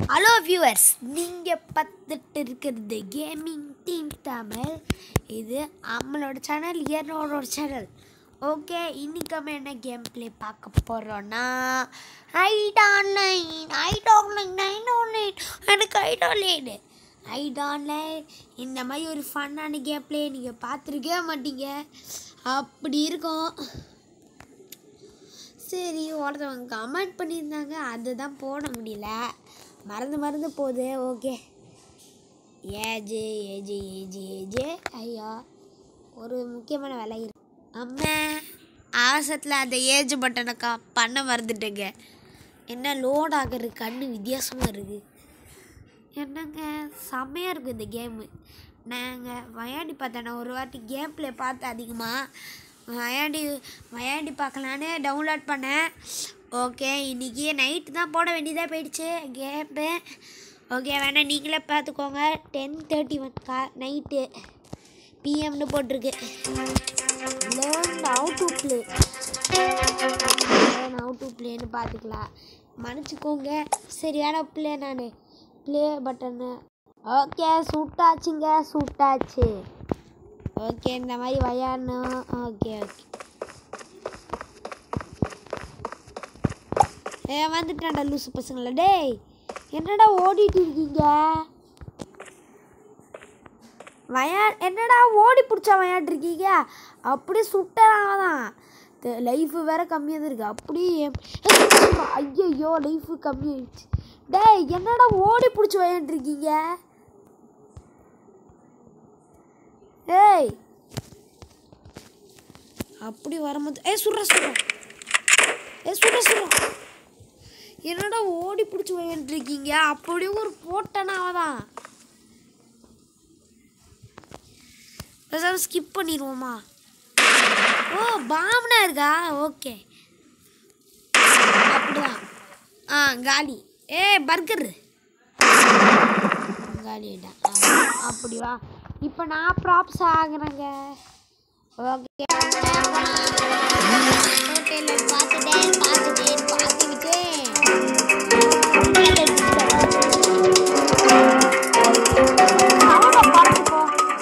Hello viewers நீங்கள் பார்த்துட்டு இருக்கிறது கேமிங் டீம் தமிழ் இது நம்மளோட சேனல் என்னோட சேனல் ஓகே இன்னைக்கு நம்ம என்ன கேம் ப்ளே பார்க்க போகிறோன்னா eight online eight online nine online எனக்கு ஐட் ஆன்லைன் ஐட் ஆன்லைன் இந்த மாதிரி ஒரு ஃபன்னான கேம் ப்ளே நீங்கள் பார்த்துருக்கவே மாட்டீங்க அப்படி இருக்கும் சரி ஒருத்தவங்க கமெண்ட் பண்ணியிருந்தாங்க அதுதான் போட முடியல மறந்து மறந்து போகுது okay AJ AJ AJ AJ ஐயா ஒரு முக்கியமான வேலை இருக்கு அம்மா அவசரத்தில் அந்த ஏஜ் பட்டனக்கா பண்ண மறந்துட்டேங்க என்ன லோட் ஆகுறது கண்ணு வித்தியாசமாக இருக்குது என்னங்க செம்மையாக இருக்கும் இந்த கேமு நாங்கள் விளையாடி பார்த்தேன் நான் ஒரு வாட்டி கேம் ப்ளே பார்த்தேன் அதிகமாக விளையாடி விளையாடி பார்க்கலான்னு டவுன்லோட் பண்ணேன் ஓகே இன்றைக்கி நைட்டு தான் போட வேண்டியதாக போயிடுச்சு கேமு ஓகே வேணால் நீங்களே பார்த்துக்கோங்க டென் தேர்ட்டி ஒன் கா நைட்டு பிஎம்னு போட்டிருக்கு learn how to play learn how to ப்ளேன்னு பார்த்துக்கலாம் மன்னிச்சுக்கோங்க சரியான ப்ளே நான் ப்ளே பட்டனு ஓகே சுட்டாச்சுங்க சுட்டாச்சு ஓகே இந்த மாதிரி விளையாடணும் ஓகே ஓகே ஏ வந்துட்டேன்டா லூசு பசங்களா டேய் என்னடா ஓடிட்டு இருக்கீங்க வயா என்னடா ஓடி பிடிச்சா விளையாண்டுருக்கீங்க அப்படியே சுட்டனால தான் லைஃபு வேற கம்மியாக தான் இருக்குது அப்படியே ஐயோ லைஃபு கம்மியாயிடுச்சு டேய் என்னடா ஓடி பிடிச்சி விளையாண்டுருக்கீங்க ஏய் அப்படி வரும்போது ஏ சுடுற சுடுற ஏ சுடுற சுடுற என்னடா ஓடி பிடிச்சி விளையாண்டுருக்கீங்க அப்படியே ஒரு போட்டனாவ தான் பேசாம ஸ்கிப் பண்ணிடுவோமா ஓ பாம்னா இருக்கா ஓகே அப்படிதான் ஆ காலி ஏ பர்கர் காலி ஆயிட்டான் ஆ, அப்படி வா இப்போ நான் ப்ராப்ஸ் ஆகுறேங்க ஓகே ஹோட்டலில் பார்த்துட்டேன் பார்த்துட்டேன் பார்த்துக்கிட்டேன் சவுண்டை குறைச்சிக்கோ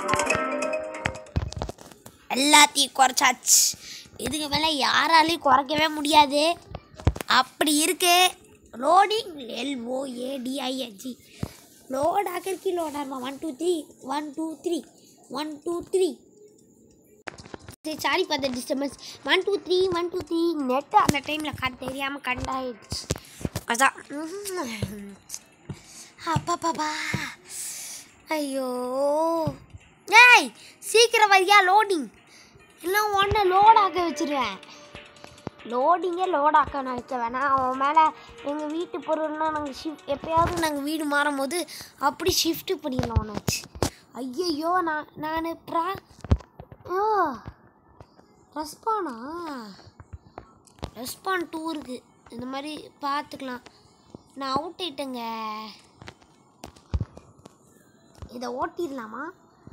எல்லாத்தையும் குறைச்சாச்சு இதுக்கு மேலே யாராலையும் குறைக்கவே முடியாது அப்படி இருக்கு லோடிங் எல்ஓ ஏடிஐஎன்ஜி லோட் ஆகிறதுக்கு லோட் ஆகுமா one two three one two three one two three சரி sorry for the disturbance one two three one two three net அந்த டைமில் கண் தெரியாமல் கண்டாயிடுச்சு அதான் உம். அப்பாப்பாப்பா ஐயோ ஏய் சீக்கிரம் வரியா லோடிங் இல்லை ஒன்று லோட் ஆக்க வச்சிருவேன் லோடிங்கே லோட் ஆக்க நான் வைக்க வேணாம் அவன் மேலே எங்கள் வீட்டு பொருள்லாம் நாங்கள் ஷிஃப்ட் எப்பயாவது நாங்கள் வீடு மாறும் போது அப்படி ஷிஃப்ட்டு பண்ணிடலாம் ஒன்று வச்சு ஐயையோ நான் நான் ப்ரா ஓ ரெஸ்பானா ரெஸ்பான் டூ இருக்கு இந்த மாதிரி பார்த்துக்கலாம் நான் அவுட் ஆயிட்டேங்க இதை ஓட்டிடலாமா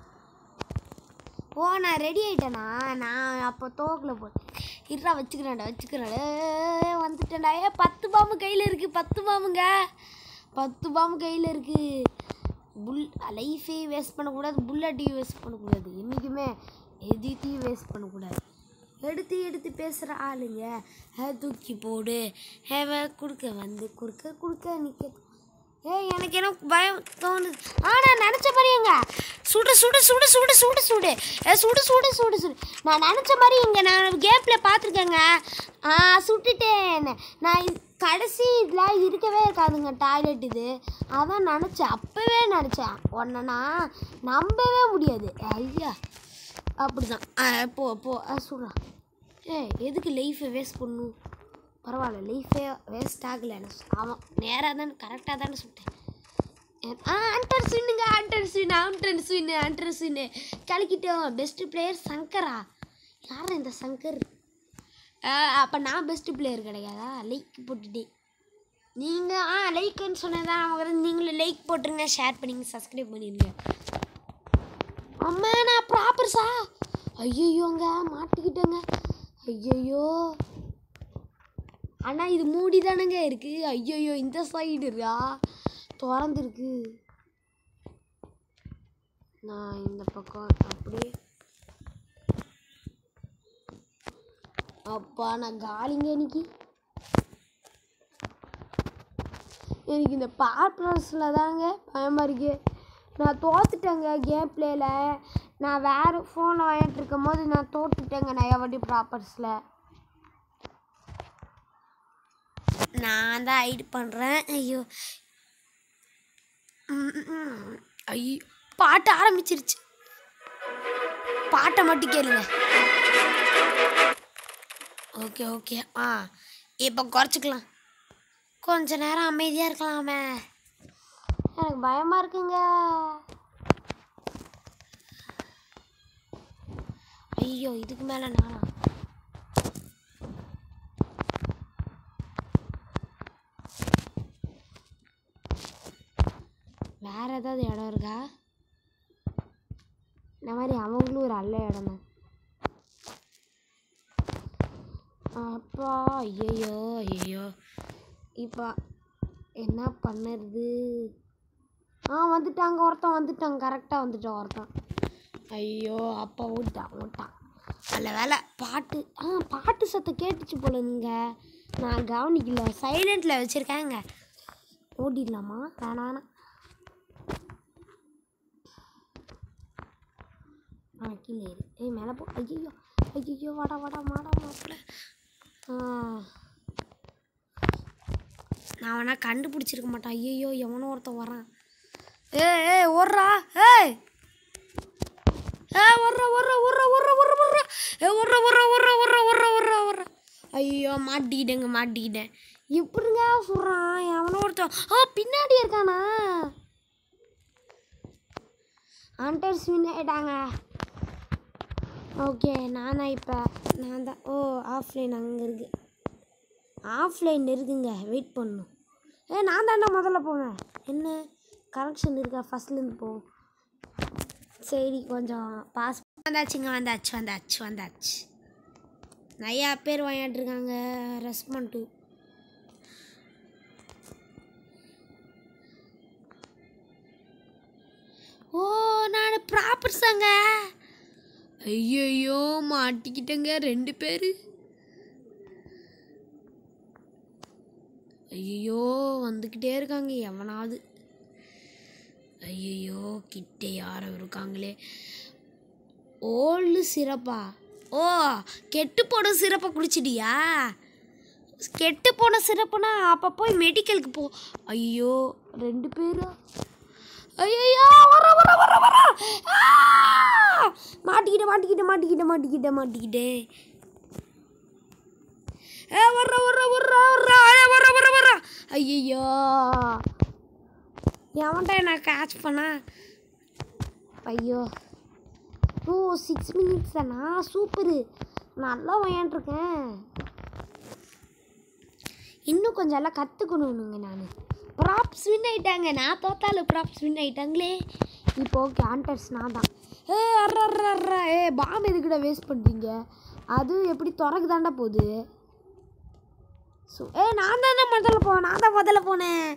ஓ நான் ரெடி ஆயிட்டேனா நான் அப்போ தோக்கில் போ இருடா வச்சுக்கிறேன்டா வச்சுக்கிறேன் ஏய், வந்துட்டேன்டா ஏ பத்து பாம்பு கையில் இருக்குது பத்து பாம்புங்க பத்து பாம்பு கையில் இருக்குது புல் லைஃபே வேஸ்ட் பண்ணக்கூடாது புல்லட்டையும் வேஸ்ட் பண்ணக்கூடாது என்றைக்குமே எதிர்த்தையும் வேஸ்ட் பண்ணக்கூடாது எடுத்து எடுத்து பேசுகிற ஆளுங்க ஹே தூக்கி போடு ஹே குடுக்க வந்து குறுக்க குறுக்க நிற்க ஏய் எனக்கு என்ன பயம் தோணுது ஆ நான் நினச்ச மாதிரிங்க சுடு சுடு சுடு சுடு சுடு சுடு ஏ சுடு சுடு சுடு சுடு நான் நினச்ச மாதிரி இங்கே நான் கேப்பில் பார்த்துருக்கேங்க ஆ சுட்டுட்டேன் நான் இது- கடைசி இதெல்லாம் இருக்கவே இருக்காதுங்க டாய்லெட் இது அதான் நினச்சேன் அப்போவே நினச்சேன் உன்னை நான் நம்பவே முடியாது ஐயா அப்படிதான் ஆ, போ போ ஆ சொல்கிறான் ஏ எதுக்கு லைஃப்பை வேஸ்ட் பண்ணும் பரவாயில்ல லைஃபே வேஸ்ட் ஆகலை ஆமாம் நேராக தானே கரெக்டாக தானே சுட்டேன் ஆ அண்டர் ஸ்வின்னுங்க அண்டர் ஸ்வின் அண்டர் ஸ்வின்னு அண்டர் ஸ்வின்னு கலக்கிட்டோம் பெஸ்ட் பிளேயர் சங்கரா யார் இந்த சங்கர் அப்போ நான் பெஸ்ட் பிளேயர் கிடையாதா லைக் போட்டுட்டேன் நீங்கள் ஆ லைக்குன்னு சொன்னதான் அவங்க நீங்களும் லைக் போட்டுருங்க ஷேர் பண்ணிங்க சப்ஸ்கிரைப் பண்ணிடுங்க அம்மா நான் ப்ராப்பர்ஸா ஐயோங்க மாட்டிக்கிட்டேங்க ஐயையோ அண்ணா இது மூடி தானேங்க இருக்குது ஐயையோ இந்த சைடுரா திறந்துருக்கு நான் இந்த பக்கம் அப்படியே அப்பா நான் காலிங்க இன்னைக்கு எனக்கு இந்த பார்ப்ளஸில் தாங்க பயமாக இருக்கு நான் தோத்துட்டேங்க கேம் பிளேயில் நான் வேறு ஃபோனை வாங்கிட்டு இருக்கும் போது நான் தோத்துட்டேங்க நிறைய வாட்டி ப்ராப்பர்ஸில் நான் தான் ஹைட் பண்ணுறேன் ஐயோ ம், ம். ஐயோ பாட்டு ஆரம்பிச்சிருச்சு பாட்டை மட்டும் கேளுங்க ஓகே ஓகே ஆ இப்போ குறைச்சிக்கலாம் கொஞ்ச நேரம் அமைதியாக இருக்கலாமே எனக்கு பயமாக இருக்குங்க ஐயோ இதுக்கு மேலே நானா வேற ஏதாவது இடம் இருக்கா இந்த மாதிரி அவங்களும் ஒரு நல்ல இடம் தான் அப்பா ஐயையோ ஐயையோ இப்போ என்ன பண்ணுறது ஆ வந்துட்டாங்க ஒருத்தன் வந்துட்டான் கரெக்டாக வந்துட்டான் ஒருத்தன் ஐயோ அப்பா ஓட்டான் ஓட்டான் நல்ல வேலை பாட்டு ஆ பாட்டு சத்தம் கேட்டுச்சு போலுங்க நான் கவனிக்கல சைலண்டில் வச்சுருக்கேங்க ஓடிடலாமா வேணாம் வேணாம் ஆ கீழே ஏறு ஏய் மேலே போ ஐயோ ஐயோ வாடா வாடா வாடா மாப்பிள்ள ஆ நான் வேணா கண்டுபிடிச்சிருக்க மாட்டேன் ஐயோ எவனோ ஒருத்தன் வரான் ஏய் ஏய் ஓடுறா ஏய் ஏ ஒர்ற ஒர்ற ஒர்ற ஒர்ற ஒர்ற ஒர்ற ஏ ஒர்ற ஒர்ற ஒர்ற ஒர்ற ஒர்ற ஒர்ற ஒர்ற ஐயோ மாட்டிக்கிட்டேங்க மாட்டிக்கிட்டேன் எப்படிங்க சொல்கிறான் எவனோ ஒருத்தன் ஆ பின்னாடி இருக்கானா ஹண்டர்ஸ் வின் ஆயிட்டாங்க ஓகே நானா இப்போ நான் தான் ஓ ஆஃப்லைன் அங்கே இருக்கு ஆஃப்லைன் இருக்குங்க வெயிட் பண்ணணும் ஏ நான் தாண்டா முதல்ல போவேன் என்ன கரெக்ஷன் இருக்கா ஃபஸ்ட்லேருந்து போ சரி கொஞ்சம் பாஸ் வந்தாச்சுங்க வந்தாச்சு வந்தாச்சு வந்தாச்சு நிறையா பேர் விளையாண்டுருக்காங்க ரெஸ்பாண்ட் டூ ஓ நான் ப்ராப்பர்ஸாங்க ஐயையோ மாட்டிக்கிட்டேங்க ரெண்டு பேர் ஐயோ வந்துக்கிட்டே இருக்காங்க எவனாவது ஐயையோ கிட்டே யாரோ இருக்காங்களே ஓல்டு சிரப்பா ஓ கெட்டு போன சிரப்பை குடிச்சிட்டியா கெட்டு போன சிரப்புனா அப்போ போய் மெடிக்கலுக்கு போ ஐயோ ரெண்டு பேரா ஐயோ வர வர வர வர ஆ! மாட்டிக்கிட்டேன் மாட்டிக்கிட்டேன் மாட்டிக்கிட்டேன் மாட்டிக்கிட்டேன் மாட்டிக்கிட்டேன் ஏ வர்ற வர்ற வர்ற வர்ற ஏ, வர்ற வர்ற வர்ற ஐயோ எவன்டா நான் கேட்ச் பண்ணா ஐயோ ஓ சிக்ஸ் மினிட்ஸ் தானா சூப்பரு நல்லா விளையாண்டுருக்கேன் இன்னும் கொஞ்சம் எல்லாம் கற்றுக்கணுங்க நான் ப்ராப்ஸ் வின் ஆயிட்டாங்க நான் தோத்தாலும் ப்ராப்ஸ் வின் ஆயிட்டாங்களே இப்போ ஓகே ஆண்டர்ஸ் நான் தான் ஏ அர்ற அர்ற அர்ற ஏ பாம் எதுக்கிட்ட வேஸ்ட் பண்ணுறீங்க அது எப்படி திறக்கு தாண்டா போகுது ஸோ ஏ நான் தானே முதல்ல போனேன் நான் தான் முதல்ல போனேன்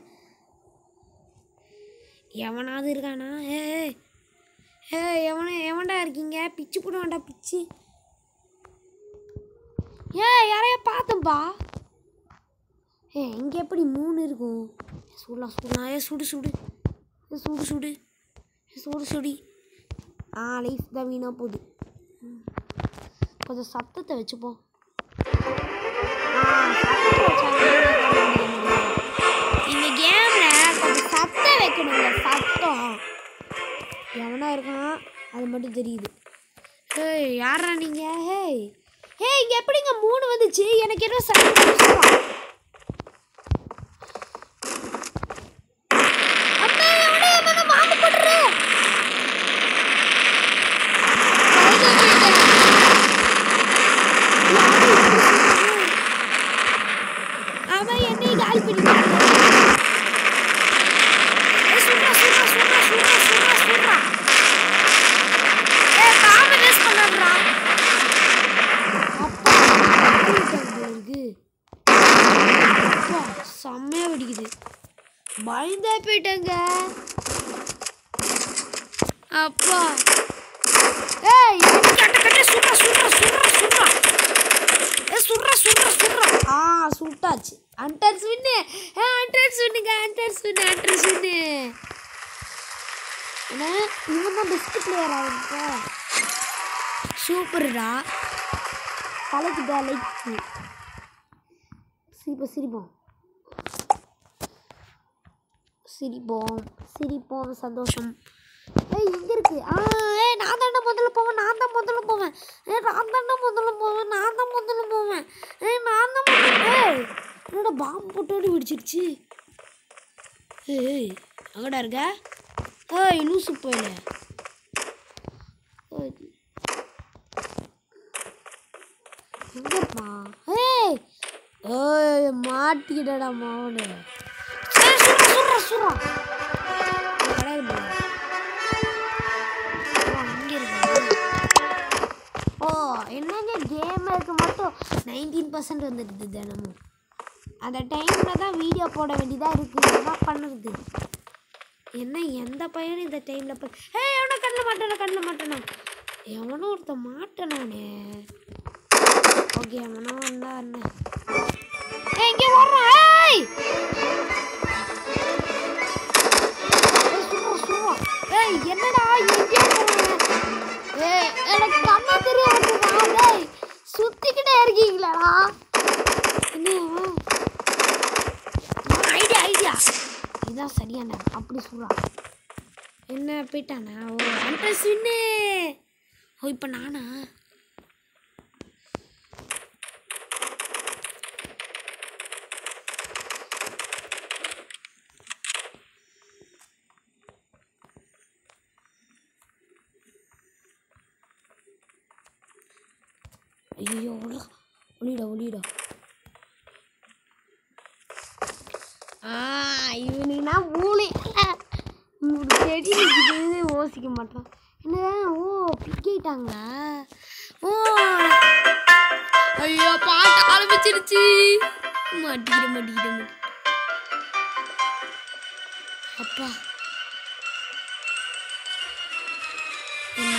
எவனாவது இருக்கானா ஏ ஏய். ஏ எவன எவன்டா இருக்கீங்க பிச்சு கூட வேண்டாம் பிச்சு ஏ யாரைய பார்த்தேன்ப்பா ஏ இங்கே எப்படி மூணு இருக்கும் சுடலாம் சுடலாம் ஏ சுடு சுடு ஏ சுடு சுடு ஏ சுடு சுடி ஆ லைஃப் தான் வீணாக போகுது ம். கொஞ்சம் சத்தத்தை வச்சுப்போம் ஆ, சத்தத்தை வச்சாங்கன்னா இந்த கேம்ல கொஞ்சம் சத்தம் வைக்கணுங்க சத்தம் எவனா இருக்கான் அது மட்டும் தெரியுது ஏய் யாரா நீங்க ஹேய் ஏய் இங்க எப்படிங்க மூணு வந்துச்சு எனக்கு என்ன சத்தம் அண்ணா எவனே என்ன மாட்டு போடுற அவன் என்னை காலி பண்ணிட்டான் ஏய், சுடுறா, சுடுறா, சுடுறா, சுடுறா, சுடுறா, சுடுறா. ஏய், பாம்பு waste பண்ணாதடா. அப்பா, வெடிக்கிட்டான் போல இருக்கு. அப்பா, செம்மையா வெடிக்குது பயந்தே போயிட்டேங்க அப்பா ஏய் கட்ட கட்ட சுடுறா சுடுறா சுடுறா சுடுறா ஏ சுடுறா சுடுறா சுடுறா ஆ சுட்டாச்சு அண்டர்ஸ் வின்னு ஏ அண்டர்ஸ் வின்னுங்க அண்டர்ஸ் வின்னு அண்டர்ஸ் வின்னு என்ன இவன் தான் பெஸ்ட் பிளேயர் ஆகிருக்க சூப்பர்டா தலைக்கு தலைக்கு சிரிப்போம் சிரிப்போம் சிரிப்போம் சிரிப்போம் சந்தோஷம் ஏய் இங்கே இருக்கு ஆ ஏய் நான் தாண்டா முதல்ல போவேன் நான் தான் முதல்ல போவேன் ஏய் நான் தாண்டா முதல்ல போவேன் நான் தான் முதல்ல போவேன் ஏய் நான் தான் முதல்ல ஏய் என்னோட பாம்பு போட்டோடு வெடிச்சிருச்சு ஏய் அங்கடா இருக்க ஏய் லூசு போயில எங்கப்பா ஏய் ஏய் மாட்டிக்கிட்டடா மாவனு சரி சுடுறா சுடுறா சுடுறா கிடையாது bro. ஓ, அங்க இருக்கு. ஓ என்னங்க கேமருக்கு மட்டும் நைன்டீன் பர்சன்ட் வந்துடுது தினமும் அந்த டைமில் தான் வீடியோ போட வேண்டியதாக இருக்குது என்ன பண்ணுறது என்ன எந்த பையனும் இந்த டைமில் போய் ஏய் எவனோ கண்ணில் மாட்டேனா கண்ணில் மாட்டேனா எவனோ ஒருத்த மாட்டேனானே ஓகே எவனோ வந்தா என்ன ஏய் இங்கே ஓடுறான் ஏய் ஏய், சும்மா, சும்மா. ஏய் என்னடா எங்கேயோ போறேன் ஏய் எனக்கு கண்ணா தெரிய மாட்டேங்குதா ஏய் சுத்திக்கிட்டே இருக்கீங்களாடா என்ன ஐடியா ஐடியா இதான் சரியான அப்படி சொல்றா என்ன போயிட்டானா ஓ அண்ட்ரஸ் வின்னு ஓ இப்போ நானா ஐயோ ஒளிடா ஒளிடா ஆ இவனுக்குனா மூளை உங்களுக்கு செடி நிற்கிது யோசிக்க மாட்டான் என்ன ஓ பிக்கிட்டாங்களா ஓ ஐயோ பாட்டு ஆரம்பிச்சிருச்சு மாட்டிக்கிட மாட்டிக்கிட மாட்டி அப்பா என்ன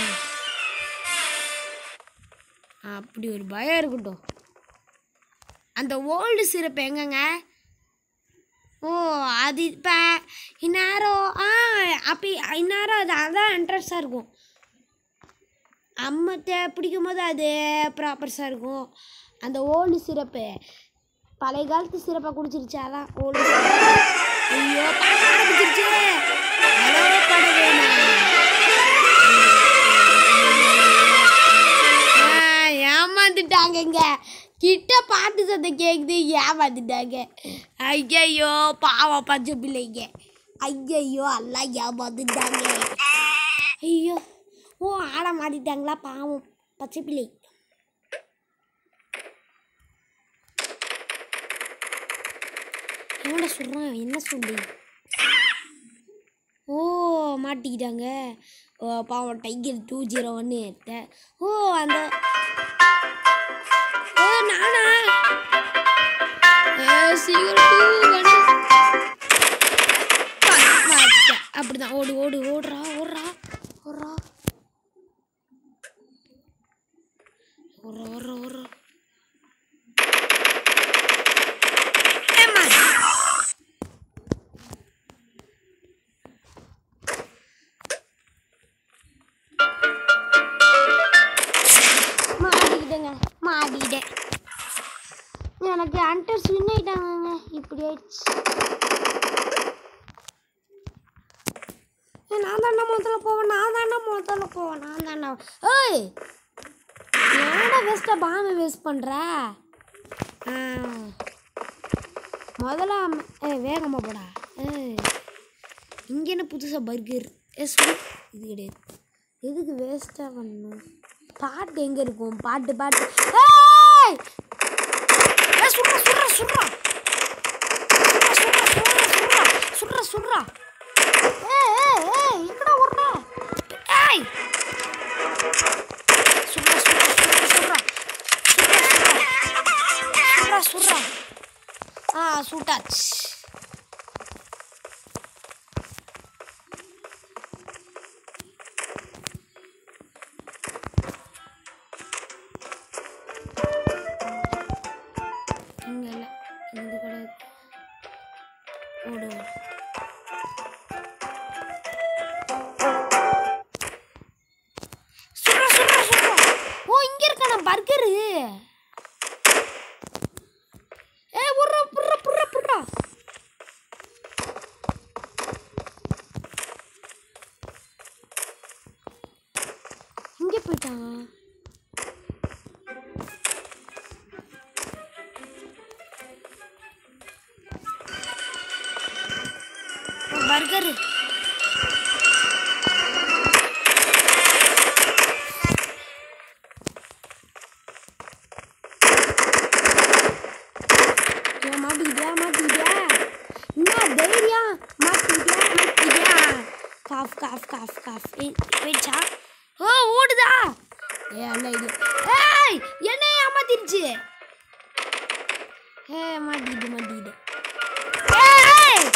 அப்படி ஒரு பயம் இருக்கட்டும் அந்த ஓல்டு சிரப் எங்கங்க ஓ அது இப்போ இந்நேரம் ஆ அப்படி இந்நேரம் அது அதான் இன்ட்ரெஸ்டாக இருக்கும் அம்மத்தை பிடிக்கும் போது அது ப்ராப்பர்ஸாக இருக்கும் அந்த ஓல்டு சிரப்பு பழைய காலத்து சிறப்பை குடிச்சிருச்சு அதான் ஓல்டு ஐயோ பாட்டு ஆரம்பிச்சிருச்சு ஹலோ படவேனா ஆ, ஏமாந்துட்டாங்கங்க கிட்ட பாட்டு சத்தம் கேக்குது ஏமாந்துட்டாங்க ஐயையோ பாவம் பச்சை பிள்ளைங்க ஐயையோ எல்லாம் ஏமாந்துட்டாங்க ஐயோ ஓ ஆட மாட்டிட்டாங்களா பாவம் பச்சை பிள்ளை என்னடா சொல்கிறான் என்ன சொல்லி ஓ மாட்டிக்கிட்டாங்க ஓ பாவம் டைகர் டூ ஜீரோ ஒன்று ஓ அந்த ஓ நானா ஏ சீக்கிரம் டூ ஒன்று மாட்டிட்டேன் அப்படிதான் ஓடு ஓடு ஓடுறா ஓடுறா ஓடுறா ஓடுறா ஓடுறா ஓடுறா ஏம்மா மாட்டிக்கிட்டேங்க மாட்டிக்கிட்டேன் எனக்கு அண்டர்ஸ் வின் ஆயிட்டாங்கங்க இப்படி ஆயிடுச்சு ஏய், நான் தானே முதல்ல போவேன் நான் தானே முதல்ல போவேன் நான் தானே ஏய் ஏன்டா வேஸ்ட்டாக பாம்பு வேஸ்ட் பண்ணுற ஆ முதல்ல அம்ம- ஏய் வேகமாக போடா ஏய் இங்கே என்ன புதுசாக பர்கர் எஸ் இது கிடையாது எதுக்கு வேஸ்ட்டாக பண்ணணும் பாட்டு எங்கே இருக்கும் பாட்டு பாட்டு ஏய்! ஏய், சுட்றா சுட்றா சுட்றா சுட்றா சுட்றா சுட்றா சுட்றா ஏய் ஏய் ஏய் எங்கடா ஓடுற ஏய் சுட்றா சுட்றா சுட்றா சுட்றா சுட்றா சுட்றா சுட்றா ஆ சுட்டாச்சு ஓடு சுடுறா சுடுறா சுடுறா ஓ இங்க இருக்கான பர்கரு ஏ புர்றா புர்றா புர்றா புர்றா இங்கே போயிட்டாங்க பர்கரு ஏன் மாட்டிக்கிட்டியா மாட்டிக்கிட்டியா என்ன தைரியம் மாட்டிக்கிட்டியா மாட்டிக்கிட்டியா காஃப் காஃப் காஃப் காஃப் போயிடுச்சா ஓ ஓடுதா ஏ அல்ல இது ஏய் என்ன ஏமாத்திருச்சு ஏ மாட்டிக்கிட்டு மாட்டிக்கிட்டு ஏய்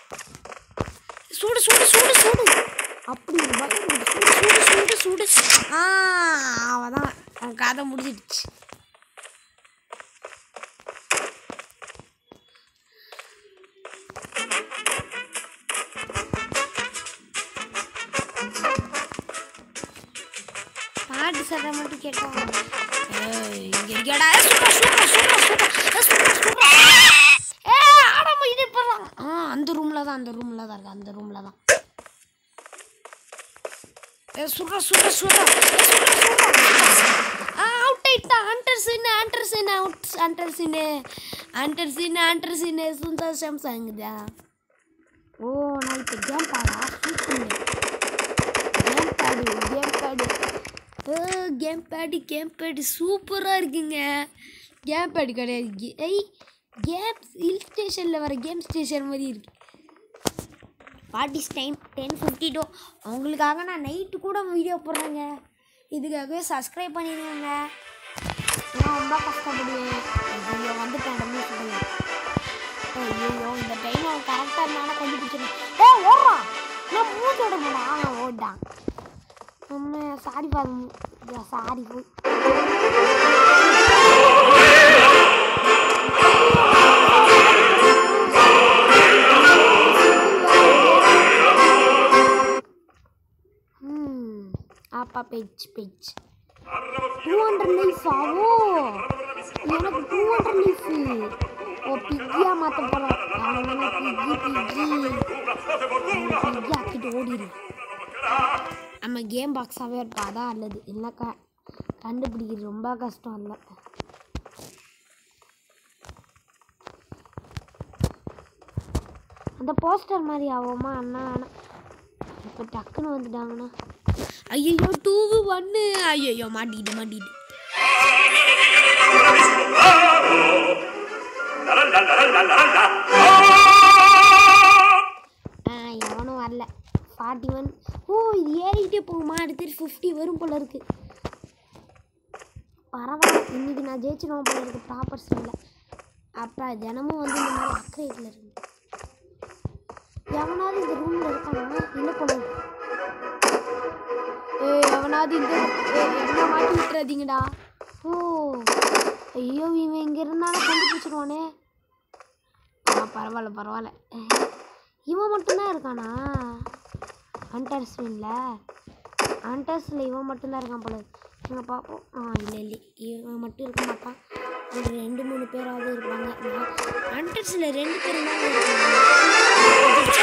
சூடு சூடு சூடு சூடு அப்படி ஒரு பயம் உண்டு. சூடு சூடு சூடு சூடு ஆ அவதான் அவன் கதை முடிஞ்சிடுச்சு பாட்டு சட்டை மட்டும் கேட்டோம் ஏய், இங்க இருக்கியாடா ஏய், சுடுறா, சுடுறா, சுடுறா, சுடுறா. ஏய், சுடுறா, சுடுறா. ஏய், ஆடாம இது போடுறான். ஆ அந்த ரூம்ல தான் அந்த ரூம்ல தான் இருக்கு அந்த ரூம்ல தான் ஏ சுடுறா சுடுறா சுடுறா ஏய், சுடுறா சுடுறா ஆ அவுட் ஆயிட்டா ஹண்டர் சீன் ஹண்டர் சீன் அவுட் ஹண்டர் சீன் ஹண்டர் சீன் ஹண்டர் சீன் சுந்தர் சாம்சங்குதா ஓ நான் இப்போ கேம் பாடா super game pad game pad game pad game pad சூப்பராக இருக்குங்க கேம் பேடு கிடையாது கே- ஐய் கேம் ஹில் ஸ்டேஷனில் வர கேம் ஸ்டேஷன் மாதிரி இருக்கு parties time ten fifty two அவங்களுக்காக நான் நைட்டு கூட வீடியோ போடுறேங்க இதுக்காகவே சப்ஸ்கிரைப் பண்ணிடுங்க நான் ரொம்ப கஷ்டப்படுவேன் ஐயோ வந்துட்டேன் டம்மி சொல்லுங்க ஐயோ இந்த டைம் அவன் கரெக்டாக இருந்தாலும் கண்டுபிடிச்சிருக்கேன் ஏ ஓடுறான் நான் மூச்சு விட மாட்டான் அவன் ஓட்டான் நம்ம சாரி பாருங்க சாரி போய் ம் ஆப்பா பேச்சு பேச்சு டூ ஹண்ட்ரட் லைஃப் ஆவோ எனக்கு டூ ஹண்ட்ரட் லைஃப் ஓ பிக்கியா மாற்ற போகிறோம் அவன் பிக்கி பிக்கி பிக்கி ஆக்கிட்டு ஓடிடு நம்ம கேம் பாக்ஸாகவே இருக்கா அதான் அல்லது இல்லைக்கா கண்டுபிடிக்கிறது ரொம்ப கஷ்டம் இல்லை அந்த போஸ்டர் மாதிரி ஆகுமா அண்ணா அண்ணா இப்போ டக்குன்னு வந்துட்டாங்கண்ணா ஐயோ டூ ஒன்று ஐயோ மாட்டிக்கிட்டு மாட்டிக்கிட்டு ஆ எவனும் வரல ஃபார்ட்டி ஒன் ஓ இது ஏறிக்கிட்டே போகுமா அடுத்து ஃபிஃப்டி வரும் போல இருக்கு பரவாயில்ல இன்னைக்கு நான் ஜெயிச்சிடுவோம் போல இருக்கு ப்ராப்பர் இல்லை அப்போ தினமும் வந்து இந்த மாதிரி அக்ரேட்டில் இருக்கு எவனாவது இந்த ரூமில் இருக்கானா இல்லை போல இருக்கு. ஏய் எவனாவது இந்த ஏய், என்ன மாட்டி விட்டுறாதீங்கடா ஓ ஐயோ இவன் இங்கே இருந்தாலும் கண்டுபிடிச்சிருவானே ஆ பரவாயில்ல பரவாயில்ல இவன் மட்டும்தான் இருக்கானா ஹண்டர்ஸ் ஸ்வின்ல ஹண்டர்ஸில் இவன் மட்டும்தான் இருக்கான் போல இங்கே பார்ப்போம் ஆ இல்லை இல்லை இவன் மட்டும் இருக்க மாட்டான் ஒரு ரெண்டு மூணு பேராவது இருப்பாங்க ஹண்டர்ஸில் ரெண்டு பேரும் தான் இருக்காங்க அச்சா!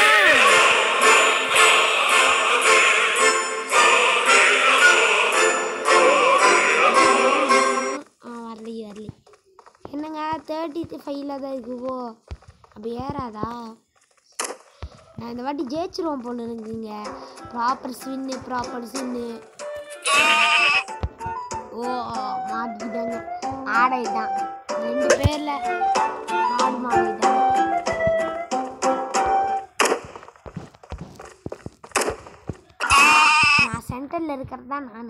ஆ வரலையே வரலையே என்னங்க தேர்ட்டி ஃபைவ்ல தான் இருக்குவோ அப்படி ஏறாதா நான் இந்த வாட்டி ஜெயிச்சிருவோம் போல இருக்குங்க ப்ராப்பர் ஸ்வின்னு ப்ராப்பர் ஸ்வின்னு ஓ மாட்டிக்கிட்டாங்க ஆடைதான் ரெண்டு பேர்ல ஆடு மாடிட்டாங்க நான் சென்டரில் இருக்கிறது தான் நான்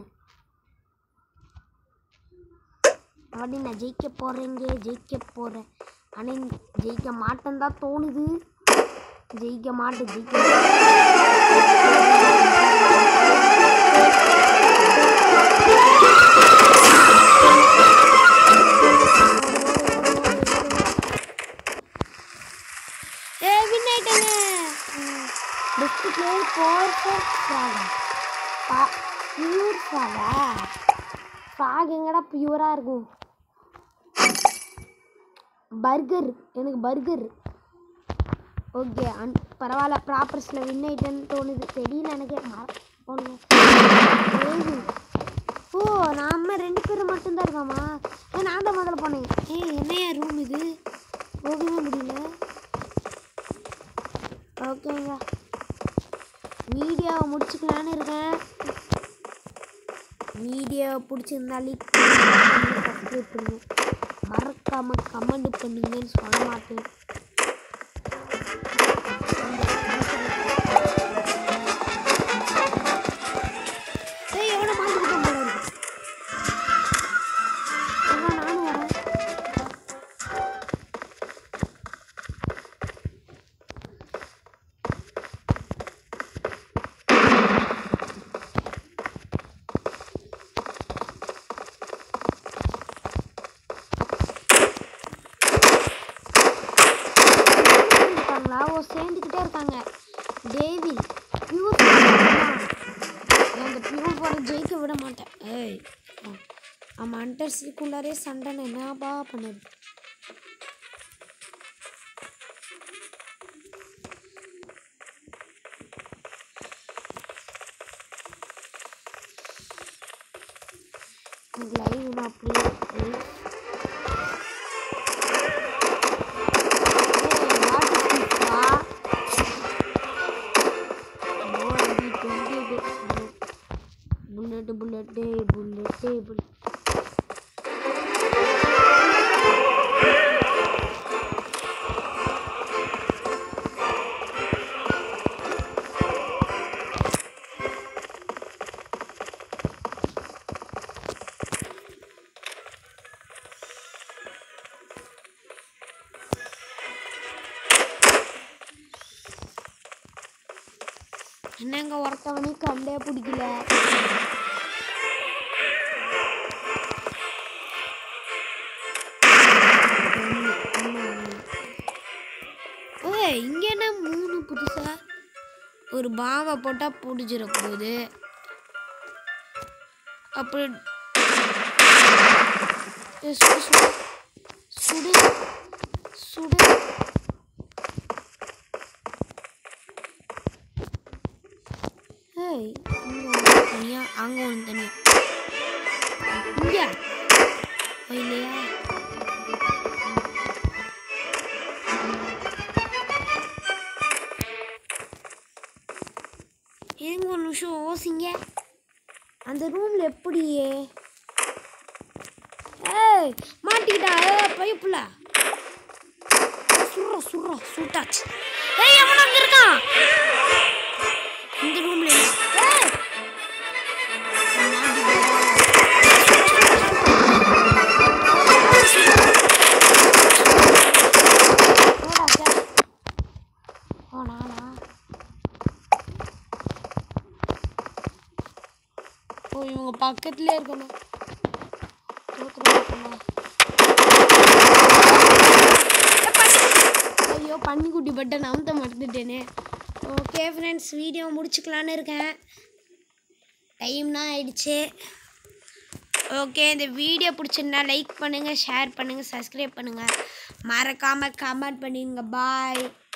அப்படி நான் ஜெயிக்க போகிறேங்க ஜெயிக்க போகிறேன் ஆனால் ஜெயிக்க மாட்டேன்னு தான் தோணுது ஜெயிக்க மாட்டேன் ஜெயிக்க மாட்டேன். ஏ வின் ஆயிட்டேங்க ஃபஸ்ட்டு பிளேயர் பர்ஃபெக்ட் ஃப்ராகா பியூர் ஃப்ராகா ஃப்ராக் எங்கடா பியூராக இருக்கும் பர்கர் எனக்கு பர்கர் ஓகே அன் பரவாயில்ல ப்ராப்பர்ஸில் வின் ஆயிட்டேன்னு தோணுது தெரியல எனக்கு மற- ஒண்ணு. ஏய். ஓ நாம ரெண்டு பேரும் மட்டும்தான் இருக்கோமா ஏ நான் தான் முதல்ல போனேன் ஏய் என்னையா ரூம் இது போகவே முடியல ஓகேங்க வீடியோவை முடிச்சுக்கலான்னு இருக்கேன் வீடியோ பிடிச்சிருந்தா லைக் சப்ஸ்கிரைப் பண்ணுங்க மறக்காம கமெண்ட் பண்ணுங்கன்னு சொல்ல மாட்டேன் ஏய் எவனோ மாட்டிக்கிட்டேன் போல இருக்கு அம்மா, நானும் வரேன் இருக்காங்களா ஓ சேர்ந்துக்கிட்டே இருக்காங்க டேவில் பியூர் அந்த பியூர் போட ஜெயிக்க விட மாட்டேன் ஏய் ஆமாம் அண்டர்ஸுக்குள்ளாரே சண்டைன்னு என்னப்பா பண்ணுது எனக்கு லைவ் அப்படியே இருக்கு புல்லட் புல்லட் டே புல்லட் டே புல்லட் என்னங்க ஒருத்தவனே கண்டே பிடிக்கல ஏய் இங்க என்ன மூணு புதுசா ஒரு பாவை போட்டா பிடிச்சிட போகுது அப்படி ஏய், சுடு சுடு சுடு சுடு ஏய் இங்க ஒன்று தனியா அங்க ஒன்று தனியா இங்க ஓ, இல்லையா இருங்க ஒரு நிமிஷம் ஓசிங்க அந்த ரூம்ல எப்படியே ஏய் மாட்டிக்கிட்டா ஏ பைப்புல சுடுறா சுடுறா சுட்டாச்சு ஏய் அவன் அங்க இருக்கான் இந்த ரூம்ல ஏய் ஓ இவங்க பக்கத்துலேயே இருக்கணும் தோத்துறாங்க ஐயோ பன்னிக்குட்டி பட்டை நமுத்த மறந்துட்டேனே ஓகே ஃப்ரெண்ட்ஸ் வீடியோ முடிச்சுக்கலான்னு இருக்கேன் டைம்னா ஆயிடுச்சு ஓகே இந்த வீடியோ பிடிச்சிருந்தா லைக் பண்ணுங்கள் ஷேர் பண்ணுங்கள் சப்ஸ்கிரைப் பண்ணுங்கள் மறக்காமல் கமெண்ட் பண்ணிடுங்க பாய்